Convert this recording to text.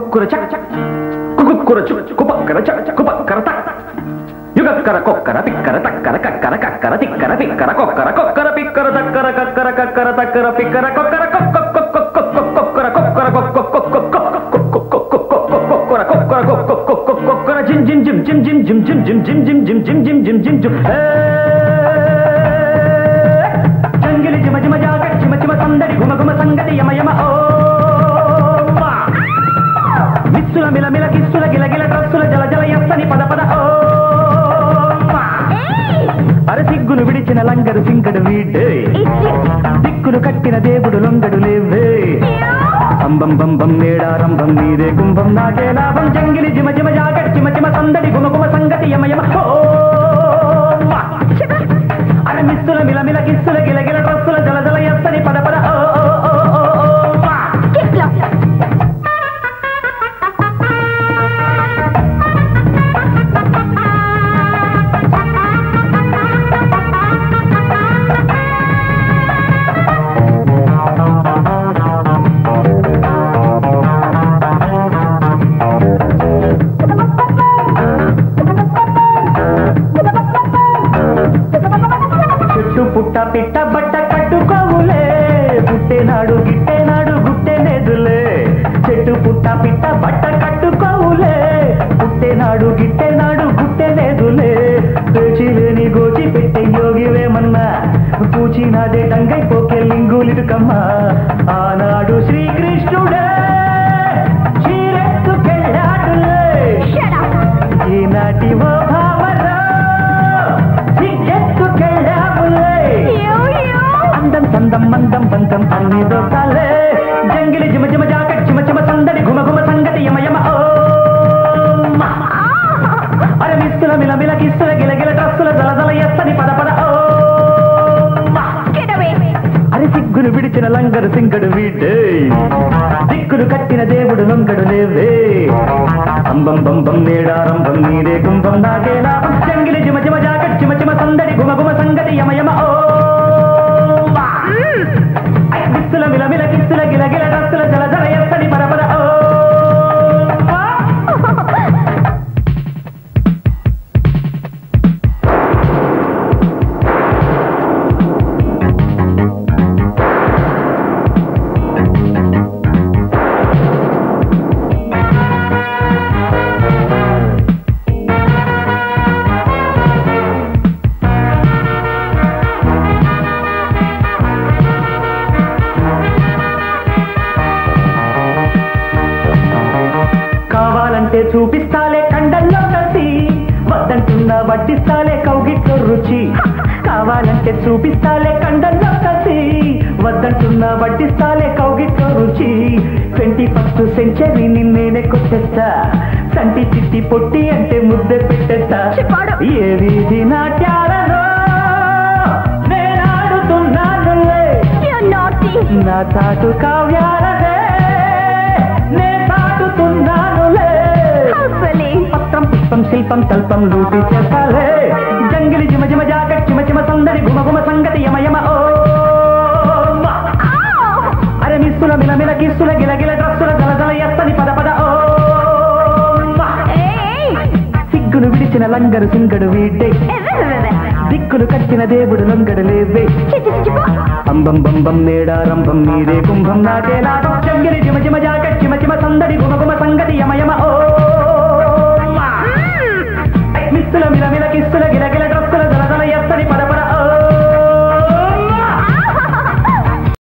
కుక్కుర చ కుక్కుర చు కుపక్కర చ కుపక్కర త యుగక్కర కొక్కర పిక్కర తక్కర కక్కర కక్కర తిక్కర పిక్కర కొక్కర కొక్కర పిక్కర తక్కర కక్కర కక్కర తక్కర పిక్కర కొక్కర కొక్కర కొక్కర కొక్కర కొక్కర జిమ్ జిమ్ జిమ్ జిమ్ జిమ్ జిమ్ జిమ్ జిమ్ జిమ్ జిమ్ జిమ్ జిమ్ జిమ్ జిమ్ జిమ్ జిమ్ జంగిలి జిమ జిమ జాగ చిమ చిమ సందడి గుమ గుమ సంగతి యమ యమ ఓ మిస్సుల మిల మిల కిస్సుల గిల గిల డ్రస్సుల జల జల ఎత్తని పద పద ఓ అర సిగ్గులు విడిచిన లంగరు సింగడు వీడే దిక్కులు కట్టిన దేవుడు లొంగడు లేవే అంబం బం మేడారంభం నీదే కుంభం నాకే లాభం జంగిలి జిమ జిమ జాగ చిమ చిమ సందడి గుమ గుమ సంగతి యమ యమ ఓ అరే మిస్సుల మిల మిల కిస్సుల గిల గిల డ్రస్సుల జల జల ఎత్తని పద పద ఓ ఓ ఓ ఓ ఓ వా. చెట్టు పుట్ట పిట్ట బట్ట కట్టుకోవులే పుట్టేనాడు గిట్టేనాడు గుట్టేలేదులే చెట్టు పుట్ట పిట్ట బట్ట కట్టుకోవులే పుట్టేనాడు గిట్టేనాడు గుట్టేలేదులే పేచి లేని గోచి పెట్టే యోగివేమన్నా పూచినాదే టంగై పోకే లింగులిటుకమ్మా ఆనాడు శ్రీకృష్ణుడే చీరెత్తుకెళ్ళాడులే ఈనాటి ఓ భావరా సిగ్గెత్తుకెళ్ళావులే అందం సందం మందం బంధం అన్ని దోకాలే జంగిలి జిమ జిమ జాకెట్ చిమ చిమ సందడి గుమ గుమ సంగతి యమ యమ ఓ మా. అరే మిస్తుల మిల మిల కిస్తుల గిల గిల డ్రస్సుల జల జల ఎత్తని పద పద ఓ మా. అరే సిగ్గును విడిచిన లంగరు సింగడు వీడే దిక్కులు కట్టిన దేవుడు లొంగడు లేవే అంబం బంబం నేడారంభం నీరే కుంభం నాకే లాభం జంగిలి జిమ జిమ జాకెట్ చిమ చిమ సందడి గుమ గుమ సంగతి యమ యమ ఓ వా. ఐ దిక్కుల మిల మిల కిస్తుల గిల గిల డ్రస్సుల జల జల ఎత్తని పద పద ఓ వా. కావాలంటే చూపిస్తాలే కండల్లో కలిసి వద్దంటున్నా వడ్డిస్తాలే కౌగిట్లో రుచి కావాలంటే చూపిస్తాలే కండల్లో కలిసి వద్దంటున్నా వడ్డిస్తాలే కౌగిట్లో రుచి ట్వంటీ ఫస్ట్ సెంచరీ నిన్నేనే కొట్టేస్తా సంటి చిట్టి పొట్టి అంటే ముద్ద పెట్టేస్తా చెప్పాడు. ఏ వీధి నాట్యాలలో నేనాడుతున్నానులే నా తాటు కావ్యాలనే నే తాటుతున్నానులే పత్రం పుష్పం శిల్పం తల్పం లూటి చేస్తాలే జంగిలి జిమ జిమ జాకెట్ చిమ చిమ సందడి గుమ గుమ సంగతి యమ యమ ఓ మా. అరే మిస్సుల మిల మిల కిస్సుల గిల గిల డ్రస్సుల జల జల ఎత్తని పద పద ఓ మా. సిగ్గును విడిచిన లంగరు సింగడు వీడే దిక్కులు కట్టిన దేవుడు లొంగడు లేవే అంబం బంబం నేడారంభం నీరే కుంభం నాకే లాభం చెంగిలి జిమ జిమ జాకెట్ చిమ చిమ సందడి గుమ గుమ సంగతి యమ